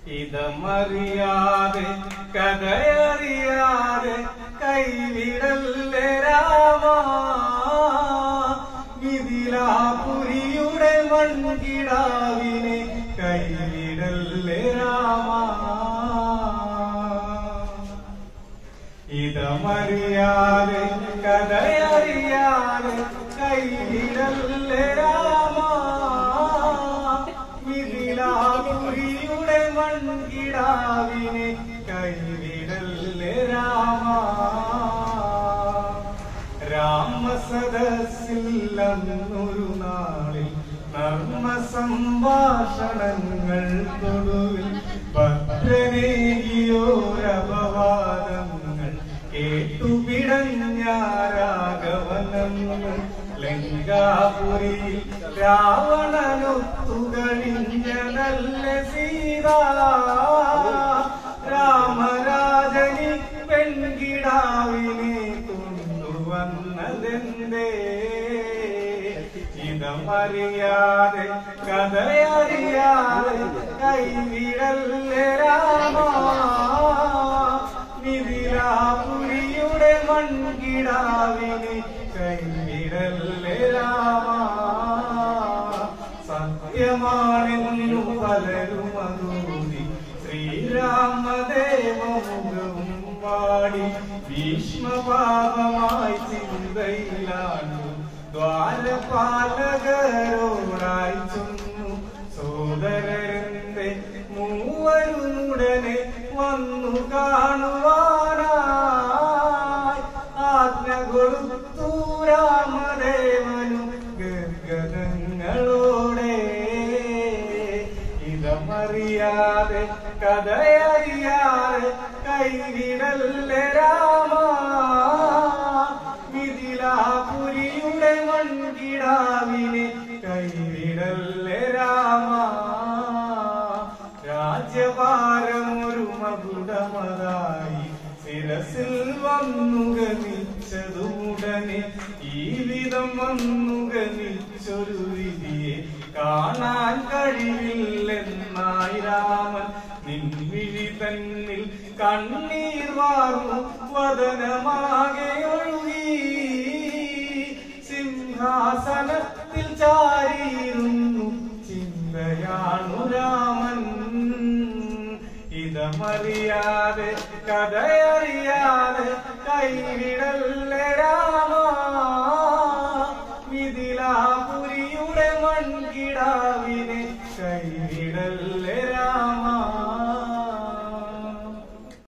ഇതമറിയാതെ കഥയറിയാതെ കൈവിടല്ലേ രാമ മിഥിലാപുരിയുടെ മൺകിടാവിനെ കൈവിടല്ലേ രാമ ഇതമറിയാതെ കഥയറിയാതെ കൈവിടല്ലേ രാമ മിഥിലാപുരിയുടെ മൺകിടാവിനെ കൈവിടല്ലേ രാമ രാമസദസ്സിൽ അന്നൊരു നാളിൽ നർമ്മ സംഭാഷണങ്ങൾ തൊടുവിൽ ഭദ്രനേകിയോരപവാദങ്ങൾ കേട്ടുപിടഞ്ഞാരാഘവനങ്ങൾ ലങ്കാപുരിയിൽ രാവണനൊത്തുകഴിഞ്ഞ നല്ല സീത രാമരാജനി പെൺകിടാവിനെ കൊണ്ടുവന്നതെന്തേ ഇതമറിയാതെ കഥയറിയാതെ കൈവിടല്ലേ രാമ മിഥിലാപുരിയുടെ മൺകിടാവിനെ കൈവിടല്ലേ രാമ സത്യമാണെന്നു പലരും അതൂതി ശ്രീരാമദേവമുഖവും പാടി ഭീഷ്മപാപമായി ചിന്തയിലാണ്ടു ദ്വാരപാലകരോടായി ചൊന്നു സോദരന്റെ മൂവരുടനെ വന്നു കാണുവാനായി ആജ്ഞ കൊടുത്തു രാമദേവനും ഗർഗതങ്ങളോടെ ഇതമറിയാതെ കഥയറിയാതെ കൈവിടല്ലേ രാമ മിഥിലാപുരിയുടെ മൺകിടാവിനെ കൈവിടല്ലേ രാമ രാജ്യഭാരമൊരു മകുടമതായി ശിരസിൽ വന്നു ഗമിച്ചതുടനെ ഈ വിധം വന്നു ഗമിച്ചൊരു വിധിയെ കാണാൻ കഴിവില്ലെന്നായി രാമൻ നിൻവിഴി തന്നിൽ കണ്ണീർ വാർന്നു വദനമാകെ ഒഴുകി സിംഹാസനത്തിൽ ചാരിയിരുന്നു ചിന്തയാണു രാമൻ ഇതമറിയാതെ കഥയറിയാതെ കൈവിടല്ലേ രാമ